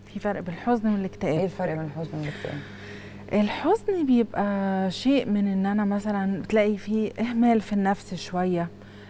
في فرق بين الحزن ايه والاكتئاب الفرق بين الحزن والاكتئاب الحزن بيبقى شيء من ان انا مثلا تلاقي فيه اهمال في النفس شويه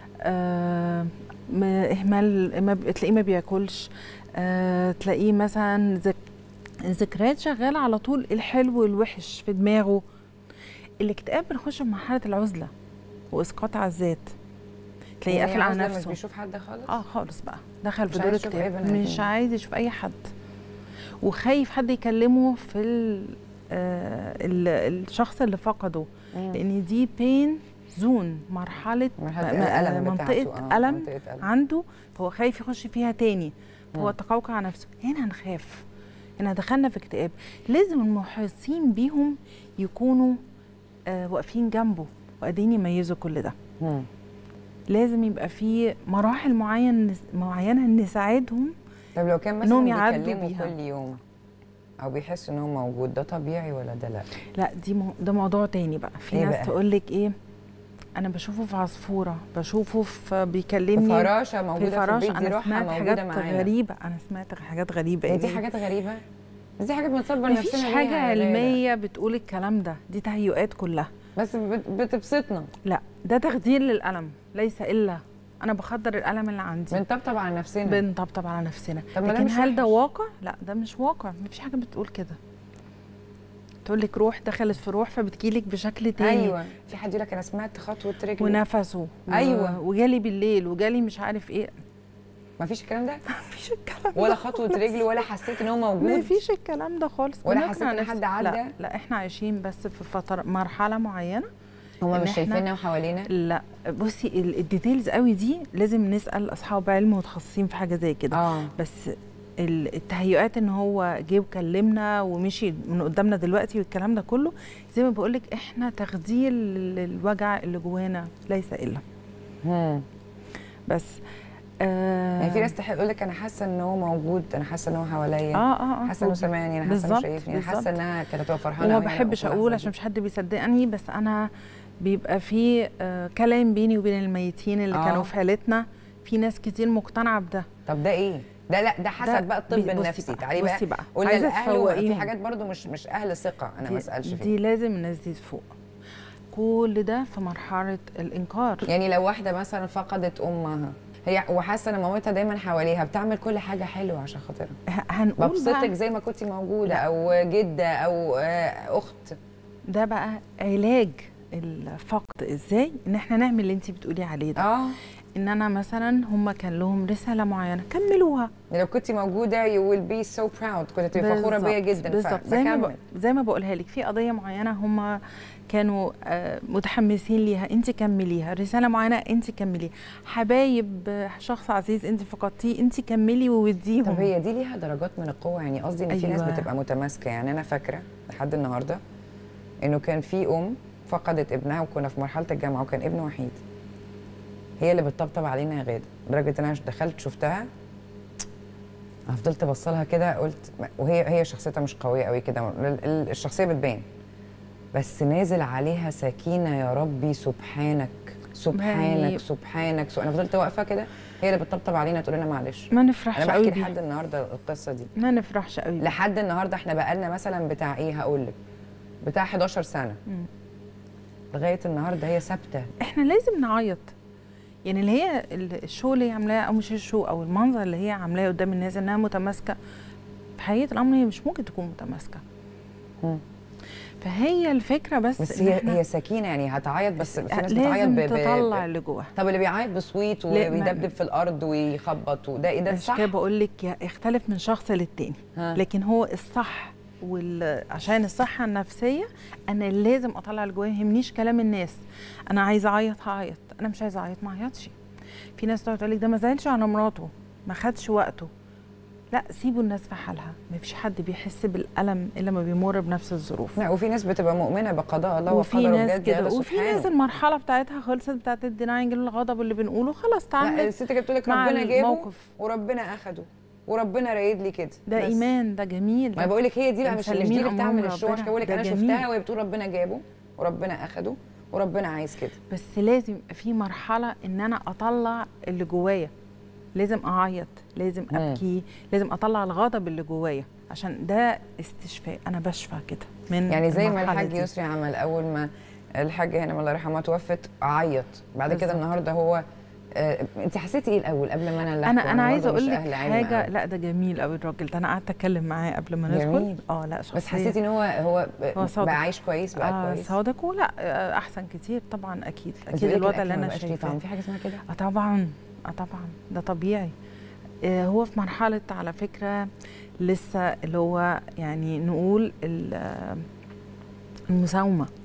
آه م- اهمال ما ب- تلاقيه ما بياكلش آه تلاقيه مثلا ذك... ذكريات شغاله على طول الحلو والوحش في دماغه الاكتئاب بنخش في مرحله العزله واسقاط على الذات تلاقيه يعني قافل على عاوزة مش نفسه بيشوف حد خالص اه خالص بقى دخل مش في دور عايز يشوف أي اكتئاب بني مش آدمين. عايز يشوف اي حد وخايف حد يكلمه في ال آه ال الشخص اللي فقده مم. لان دي بين زون مرحله مرحلة م- م- الألم منطقه بتاعته، آه، الم منطقة ألم. عنده فهو خايف يخش فيها تاني فهو مم. تقوقع على نفسه هنا هنخاف هنا دخلنا في اكتئاب لازم المحيطين بيهم يكونوا آه واقفين جنبه وقادرين يميزوا كل ده مم. لازم يبقى في مراحل معين معينه نساعدهم طب لو كان إنهم مثلا يعدوا بيكلموا بيها. كل يوم او بيحس ان هو موجود ده طبيعي ولا ده لا لا دي مو... ده موضوع تاني بقى في إيه ناس بقى؟ تقول لك ايه انا بشوفه في عصفوره بشوفه في في بيكلمني فراشه موجوده في, فراش البيت دي انا روحها سمعت موجوده حاجات معانا غريبه انا سمعت حاجات غريبه هي دي يعني حاجات غريبه بس دي حاجات بنصبر نفسنا مفيش بيها حاجه يا غادة. علميه بتقول الكلام ده دي تهيؤات كلها بس بت- بتبسطنا لا ده تخدير للالم ليس الا انا بخدر الالم اللي عندي بنطبطب على نفسنا بنطبطب على نفسنا طب ما ده لكن مش هل ده وحش. واقع لا ده مش واقع مفيش حاجه بتقول كده تقول لك روح دخلت في روح فبتجيلك بشكل تاني ايوه في حد يقول لك انا سمعت خطوه رجل ونفسه و- أيوة. وجالي بالليل وجالي مش عارف ايه ما فيش الكلام ده مفيش الكلام ده ولا خطوه خالص. رجل ولا حسيت ان هو موجود مفيش الكلام ده خالص ولا بنقنع حسيت إن نفس- حد عدى؟ لا لا احنا عايشين بس في فتره مرحله معينه هم إن مش إحنا- شايفيننا وحوالينا لا بصي ال- الديتيلز قوي دي لازم نسال اصحاب علم متخصصين في حاجه زي كده اه بس ال- التهيؤات ان هو جه وكلمنا ومشي من قدامنا دلوقتي والكلام ده كله زي ما بقول لك احنا تخدير للوجع اللي جوانا ليس الا مم. بس آه يعني في ناس تقول لك انا حاسه ان هو موجود انا حاسه ان هو حواليا اه اه اه حاسه انه سامعني انا حاسه انه بالظبط، شايفني انا حاسه بالظبط. انها كانت هتبقى فرحانه وما أوي أنا بحبش في اللحظة اقول دي. عشان مش حد بيصدقني بس انا بيبقى في آه كلام بيني وبين الميتين اللي آه. كانوا في عيلتنا في ناس كتير مقتنعه بده طب ده ايه ده لا ده حسب بقى الطب بي- بصي النفسي بقى، تعالي بقى بصي بقى قلنا عايزة الاهل و- في تفوقيهم. حاجات برضو مش مش اهل ثقه انا ما اسالش دي, فيها دي لازم الناس دي تفوق كل ده في مرحله الانكار يعني لو واحده مثلا فقدت امها هي وحاسه ان مامتها دايما حواليها بتعمل كل حاجه حلوه عشان خاطرها ه- هنقول ببسطك بقى زي ما كنتي موجوده لا. او جده او آه، اخت ده بقى علاج الفقد ازاي ان احنا نعمل اللي انت بتقولي عليه ده اه ان انا مثلا هم كان لهم رساله معينه كملوها لو كنتي موجوده you will be so proud كنت تبقي فخوره بيا بالظبط، جدا بالظبط زي ما فبكمل. ب... زي ما بقولها لك في قضيه معينه هم كانوا آه، متحمسين ليها انت كمليها رساله معينه انت كمليها حبايب آه، شخص عزيز انت فقدتيه انت كملي ووديهم طب هي دي ليها درجات من القوه يعني قصدي ان في ناس أيوة. بتبقى متماسكه يعني انا فاكره لحد النهارده انه كان في ام فقدت ابنها وكنا في مرحله الجامعه وكان ابن وحيد هي اللي بتطبطب علينا يا غاده لدرجه ان انا دخلت شفتها أنا فضلت بصلها كده قلت وهي هي شخصيتها مش قويه قوي كده ال- ال- الشخصيه بتبان بس نازل عليها سكينه يا ربي سبحانك سبحانك يعني- سبحانك سو... انا فضلت واقفه كده هي اللي بتطبطب علينا تقول لنا معلش ما انا نفرحش بحكي قوي بيه لحد النهارده القصه دي ما نفرحش قوي بيه. لحد النهارده احنا بقالنا مثلا بتاع ايه هقول لك بتاع 11 سنه مم. لغايه النهارده هي ثابته احنا لازم نعيط يعني اللي هي ال- الشو اللي هي عاملاه او مش الشو او المنظر اللي هي عاملاه قدام الناس انها متماسكه في حقيقه الامر هي مش ممكن تكون متماسكه مم. فهي الفكره بس بس إن هي إحنا هي سكينه يعني هتعيط بس في ناس بتعيط لازم ب... ب... تطلع ب... اللي جواها طب اللي بيعيط بصويت لا، ما- وبيدبدب في الارض ويخبط وده ايه ده عشان صح كده بقول لك يا- يختلف من شخص للتاني ها. لكن هو الصح وال... عشان الصحة النفسية أنا لازم أطلع اللي جوايا ما يهمنيش كلام الناس أنا عايزة أعيط هعيط أنا مش عايزة أعيط ما أعيطش في ناس تقعد تقول لك ده ما زعلش على مراته ما خدش وقته لا سيبوا الناس في حالها ما فيش حد بيحس بالألم إلا ما بيمر بنفس الظروف لا وفي ناس بتبقى مؤمنه بقضاء الله وفي وقدره ناس بجد يا كده ده وفي ناس سبحانه المرحلة بتاعتها خلصت بتاعت الديناينج الغضب اللي بنقوله خلاص لا تعامل الست كانت بتقول لك مع ربنا جابه الموقف. وربنا اخده وربنا رايد لي كده ده بس. إيمان ده جميل ما بقول لك هي دي بقى مش مش دي مسلمين اللي بتعمل أمرهم الشو عشان ربنا. بقول لك ده انا جميل. شفتها وهي بتقول ربنا جابه وربنا اخده وربنا عايز كده بس لازم يبقى في مرحله ان انا اطلع اللي جوايا لازم اعيط لازم مم. ابكي لازم اطلع الغضب اللي جوايا عشان ده استشفاء انا بشفى كده من يعني زي ما المرحلة الحاج دي. يسري عمل اول ما الحاجه هنا الله يرحمها توفت عيط بعد كده بالظبط. النهارده هو آه انت حسيتي ايه الاول قبل ما انا اللي انا أحكي؟ انا عايزه برضه مش اقول لك أهل علم حاجه أوي. لا ده جميل قوي الراجل ده انا قعدت اتكلم معاه قبل ما ندخل جميل. اه لا شخصيه بس حسيتي ان هو هو, هو صادق. بقى عايش كويس بقى آه كويس صادق ولا آه احسن كتير طبعا اكيد بس اكيد بيقولك الوضع الأكل اللي ما انا بقاش ليه شايفاه طعم في حاجه اسمها كده اه طبعا اه طبعا ده طبيعي آه هو في مرحله على فكره لسه اللي هو يعني نقول ال- آه، المساومه